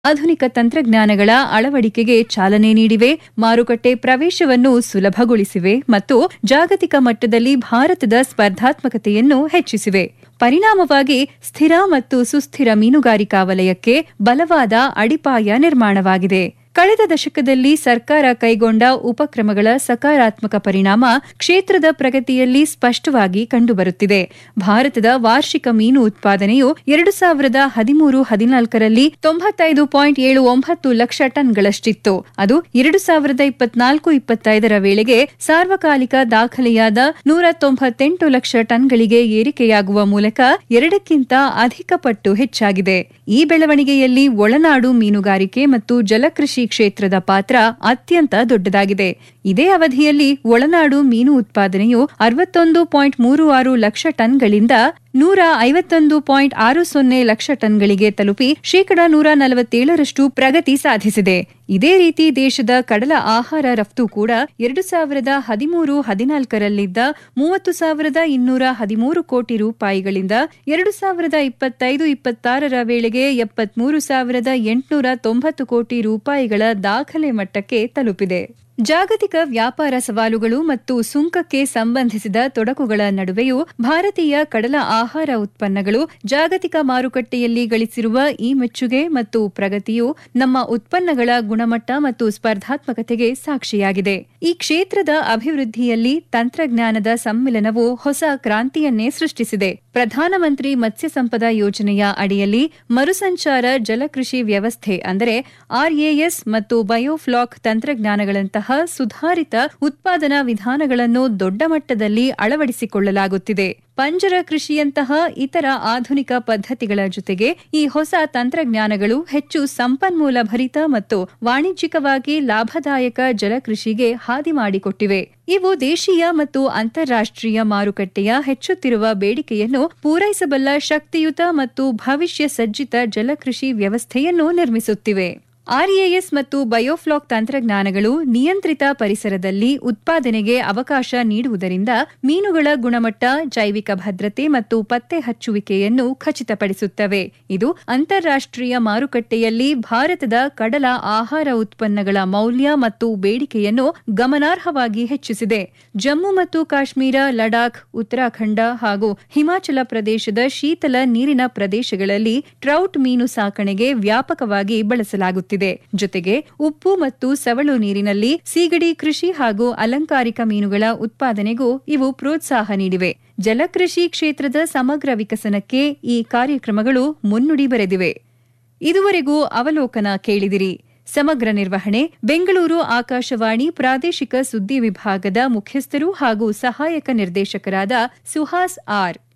ಆಧುನಿಕ ತಂತ್ರಜ್ಞಾನಗಳ ಅಳವಡಿಕೆಗೆ ಚಾಲನೆ ನೀಡಿವೆ ಮಾರುಕಟ್ಟೆ ಪ್ರವೇಶವನ್ನು ಸುಲಭಗೊಳಿಸಿವೆ ಮತ್ತು ಜಾಗತಿಕ ಮಟ್ಟದಲ್ಲಿ ಭಾರತದ ಸ್ಪರ್ಧಾತ್ಮಕತೆಯನ್ನು ಹೆಚ್ಚಿಸಿವೆ ಪರಿಣಾಮವಾಗಿ ಸ್ಥಿರ ಮತ್ತು ಸುಸ್ಥಿರ ಮೀನುಗಾರಿಕಾ ವಲಯಕ್ಕೆ ಬಲವಾದ ಅಡಿಪಾಯ ನಿರ್ಮಾಣವಾಗಿದೆ ಕಳೆದ ದಶಕದಲ್ಲಿ ಸರ್ಕಾರ ಕೈಗೊಂಡ ಉಪಕ್ರಮಗಳ ಸಕಾರಾತ್ಮಕ ಪರಿಣಾಮ ಕ್ಷೇತ್ರದ ಪ್ರಗತಿಯಲ್ಲಿ ಸ್ಪಷ್ಟವಾಗಿ ಕಂಡುಬರುತ್ತಿದೆ ಭಾರತದ ವಾರ್ಷಿಕ ಮೀನು ಉತ್ಪಾದನೆಯು ಎರಡು ಸಾವಿರದ ಹದಿಮೂರು ಹದಿನಾಲ್ಕರಲ್ಲಿ ತೊಂಬತ್ತೈದು ಪಾಯಿಂಟ್ ಏಳು ಒಂಬತ್ತು ಲಕ್ಷ ಟನ್ಗಳಷ್ಟಿತ್ತು ಅದು ಎರಡು ಸಾವಿರದ ಇಪ್ಪತ್ನಾಲ್ಕು ಇಪ್ಪತ್ತೈದರ ವೇಳೆಗೆ ಸಾರ್ವಕಾಲಿಕ ದಾಖಲೆಯಾದ ನೂರ ತೊಂಬತ್ತೆಂಟು ಲಕ್ಷ ಟನ್ಗಳಿಗೆ ಏರಿಕೆಯಾಗುವ ಮೂಲಕ ಎರಡಕ್ಕಿಂತ ಅಧಿಕ ಪಟ್ಟು ಹೆಚ್ಚಾಗಿದೆ ಈ ಬೆಳವಣಿಗೆಯಲ್ಲಿ ಒಳನಾಡು ಮೀನುಗಾರಿಕೆ ಮತ್ತು ಜಲಕೃಷಿ ಕ್ಷೇತ್ರದ ಪಾತ್ರ ಅತ್ಯಂತ ದೊಡ್ಡದಾಗಿದೆ ಇದೇ ಅವಧಿಯಲ್ಲಿ ಒಳನಾಡು ಮೀನು ಉತ್ಪಾದನೆಯು ಅರವತ್ತೊಂದು ಪಾಯಿಂಟ್ ಮೂರು ಆರು ಲಕ್ಷ ಟನ್ಗಳಿಂದ ನೂರ ಐವತ್ತೊಂದು ಪಾಯಿಂಟ್ ಆರು ಸೊನ್ನೆ ಲಕ್ಷ ಟನ್ಗಳಿಗೆ ತಲುಪಿ ಶೇಕಡಾ ನೂರ ನಲವತ್ತೇಳರಷ್ಟು ಪ್ರಗತಿ ಸಾಧಿಸಿದೆ ಇದೇ ರೀತಿ ದೇಶದ ಕಡಲ ಆಹಾರ ರಫ್ತು ಕೂಡ ಎರಡು ಸಾವಿರದ ಹದಿಮೂರು ಹದಿನಾಲ್ಕರಲ್ಲಿದ್ದ ಮೂವತ್ತು ಸಾವಿರದ ಇನ್ನೂರ ಹದಿಮೂರು ಕೋಟಿ ರೂಪಾಯಿಗಳಿಂದ ಎರಡು ಸಾವಿರದ ಇಪ್ಪತ್ತೈದು ಇಪ್ಪತ್ತಾರರ ವೇಳೆಗೆ ಎಪ್ಪತ್ಮೂರು ಸಾವಿರದ ಎಂಟುನೂರ ತೊಂಬತ್ತು ಕೋಟಿ ರೂಪಾಯಿಗಳ ದಾಖಲೆ ಮಟ್ಟಕ್ಕೆ ತಲುಪಿದೆ ಜಾಗತಿಕ ವ್ಯಾಪಾರ ಸವಾಲುಗಳು ಮತ್ತು ಸುಂಕಕ್ಕೆ ಸಂಬಂಧಿಸಿದ ತೊಡಕುಗಳ ನಡುವೆಯೂ ಭಾರತೀಯ ಕಡಲ ಆಹಾರ ಉತ್ಪನ್ನಗಳು ಜಾಗತಿಕ ಮಾರುಕಟ್ಟೆಯಲ್ಲಿ ಗಳಿಸಿರುವ ಈ ಮೆಚ್ಚುಗೆ ಮತ್ತು ಪ್ರಗತಿಯು ನಮ್ಮ ಉತ್ಪನ್ನಗಳ ಗುಣಮಟ್ಟ ಮತ್ತು ಸ್ಪರ್ಧಾತ್ಮಕತೆಗೆ ಸಾಕ್ಷಿಯಾಗಿದೆ ಈ ಕ್ಷೇತ್ರದ ಅಭಿವೃದ್ಧಿಯಲ್ಲಿ ತಂತ್ರಜ್ಞಾನದ ಸಮ್ಮಿಲನವು ಹೊಸ ಕ್ರಾಂತಿಯನ್ನೇ ಸೃಷ್ಟಿಸಿದೆ ಪ್ರಧಾನಮಂತ್ರಿ ಮತ್ಸ್ಯ ಸಂಪದ ಯೋಜನೆಯ ಅಡಿಯಲ್ಲಿ ಮರುಸಂಚಾರ ಜಲಕೃಷಿ ವ್ಯವಸ್ಥೆ ಅಂದರೆ ಆರ್ಎಎಸ್ ಮತ್ತು ಬಯೋಫ್ಲಾಕ್ ತಂತ್ರಜ್ಞಾನಗಳಂತಹ ಸುಧಾರಿತ ಉತ್ಪಾದನಾ ವಿಧಾನಗಳನ್ನು ದೊಡ್ಡ ಮಟ್ಟದಲ್ಲಿ ಅಳವಡಿಸಿಕೊಳ್ಳಲಾಗುತ್ತಿದೆ ಪಂಜರ ಕೃಷಿಯಂತಹ ಇತರ ಆಧುನಿಕ ಪದ್ಧತಿಗಳ ಜೊತೆಗೆ ಈ ಹೊಸ ತಂತ್ರಜ್ಞಾನಗಳು ಹೆಚ್ಚು ಸಂಪನ್ಮೂಲ ಭರಿತ ಮತ್ತು ವಾಣಿಜ್ಯಿಕವಾಗಿ ಲಾಭದಾಯಕ ಜಲಕೃಷಿಗೆ ಹಾದಿ ಮಾಡಿಕೊಟ್ಟಿವೆ ಇವು ದೇಶೀಯ ಮತ್ತು ಅಂತಾರಾಷ್ಟ್ರೀಯ ಮಾರುಕಟ್ಟೆಯ ಹೆಚ್ಚುತ್ತಿರುವ ಬೇಡಿಕೆಯನ್ನು ಪೂರೈಸಬಲ್ಲ ಶಕ್ತಿಯುತ ಮತ್ತು ಭವಿಷ್ಯ ಸಜ್ಜಿತ ಜಲಕೃಷಿ ವ್ಯವಸ್ಥೆಯನ್ನು ನಿರ್ಮಿಸುತ್ತಿವೆ ಆರ್ಎಎಸ್ ಮತ್ತು ಬಯೋಫ್ಲಾಕ್ ತಂತ್ರಜ್ಞಾನಗಳು ನಿಯಂತ್ರಿತ ಪರಿಸರದಲ್ಲಿ ಉತ್ಪಾದನೆಗೆ ಅವಕಾಶ ನೀಡುವುದರಿಂದ ಮೀನುಗಳ ಗುಣಮಟ್ಟ ಜೈವಿಕ ಭದ್ರತೆ ಮತ್ತು ಪತ್ತೆ ಹಚ್ಚುವಿಕೆಯನ್ನು ಖಚಿತಪಡಿಸುತ್ತವೆ ಇದು ಅಂತಾರಾಷ್ಟ್ರೀಯ ಮಾರುಕಟ್ಟೆಯಲ್ಲಿ ಭಾರತದ ಕಡಲ ಆಹಾರ ಉತ್ಪನ್ನಗಳ ಮೌಲ್ಯ ಮತ್ತು ಬೇಡಿಕೆಯನ್ನು ಗಮನಾರ್ಹವಾಗಿ ಹೆಚ್ಚಿಸಿದೆ ಜಮ್ಮು ಮತ್ತು ಕಾಶ್ಮೀರ ಲಡಾಖ್ ಉತ್ತರಾಖಂಡ ಹಾಗೂ ಹಿಮಾಚಲ ಪ್ರದೇಶದ ಶೀತಲ ನೀರಿನ ಪ್ರದೇಶಗಳಲ್ಲಿ ಟ್ರೌಟ್ ಮೀನು ಸಾಕಣೆಗೆ ವ್ಯಾಪಕವಾಗಿ ಬಳಸಲಾಗುತ್ತಿದೆ ಜೊತೆಗೆ ಉಪ್ಪು ಮತ್ತು ಸವಳು ನೀರಿನಲ್ಲಿ ಸೀಗಡಿ ಕೃಷಿ ಹಾಗೂ ಅಲಂಕಾರಿಕ ಮೀನುಗಳ ಉತ್ಪಾದನೆಗೂ ಇವು ಪ್ರೋತ್ಸಾಹ ನೀಡಿವೆ ಜಲಕೃಷಿ ಕ್ಷೇತ್ರದ ಸಮಗ್ರ ವಿಕಸನಕ್ಕೆ ಈ ಕಾರ್ಯಕ್ರಮಗಳು ಮುನ್ನುಡಿ ಬರೆದಿವೆ ಇದುವರೆಗೂ ಅವಲೋಕನ ಕೇಳಿದಿರಿ ಸಮಗ್ರ ನಿರ್ವಹಣೆ ಬೆಂಗಳೂರು ಆಕಾಶವಾಣಿ ಪ್ರಾದೇಶಿಕ ಸುದ್ದಿ ವಿಭಾಗದ ಮುಖ್ಯಸ್ಥರು ಹಾಗೂ ಸಹಾಯಕ ನಿರ್ದೇಶಕರಾದ ಸುಹಾಸ್ ಆರ್